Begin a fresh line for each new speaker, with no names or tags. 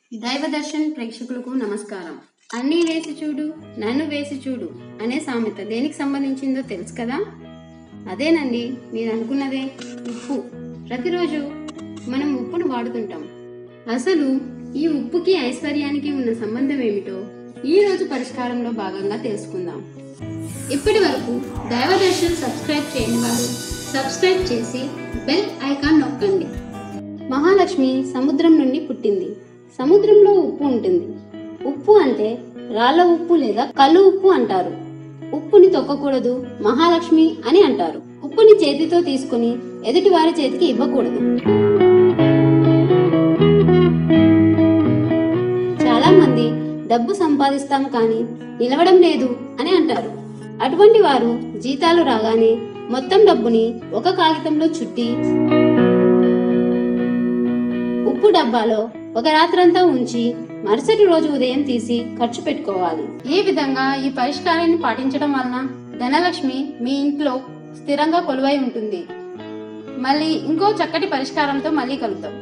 దైవదర్శన్ ప్రేక్షకులకు నమస్కారం అన్నీ వేసి చూడు నన్ను వేసి చూడు అనే సామెత దేనికి సంబంధించిందో తెలుసు కదా అదేనండి మీరు అనుకున్నదే ఉప్పు ప్రతిరోజు మనం ఉప్పును వాడుతుంటాం అసలు ఈ ఉప్పుకి ఐశ్వర్యానికి ఉన్న సంబంధం ఏమిటో ఈ రోజు పరిష్కారంలో భాగంగా తెలుసుకుందాం ఇప్పటి వరకు దైవదర్శన్ సబ్స్క్రైబ్ చేయని వారు సబ్స్క్రైబ్ చేసి బెల్ ఐకాన్ నొక్కండి మహాలక్ష్మి సముద్రం నుండి పుట్టింది సముద్రంలో ఉప్పు ఉంటుంది ఉప్పు అంటే రాళ్ళ ఉప్పు లేదా కళ్ళు ఉప్పు అంటారు ఉప్పుని తొక్కకూడదు మహాలక్ష్మి అని అంటారు ఉప్పుని చేతితో తీసుకుని ఎదుటి వారి చేతికి ఇవ్వకూడదు చాలా మంది డబ్బు సంపాదిస్తాం కానీ నిలవడం లేదు అని అంటారు అటువంటి వారు జీతాలు రాగానే మొత్తం డబ్బుని ఒక కాగితంలో చుట్టి ఉప్పు డబ్బాలో ఒక రాత్రంతా ఉంచి మరుసటి రోజు ఉదయం తీసి ఖర్చు పెట్టుకోవాలి ఈ విధంగా ఈ పరిష్కారాన్ని పాటించడం వలన ధనలక్ష్మి మీ ఇంట్లో స్థిరంగా కొలువై ఉంటుంది మళ్ళీ ఇంకో చక్కటి పరిష్కారంతో మళ్ళీ కలుద్దాం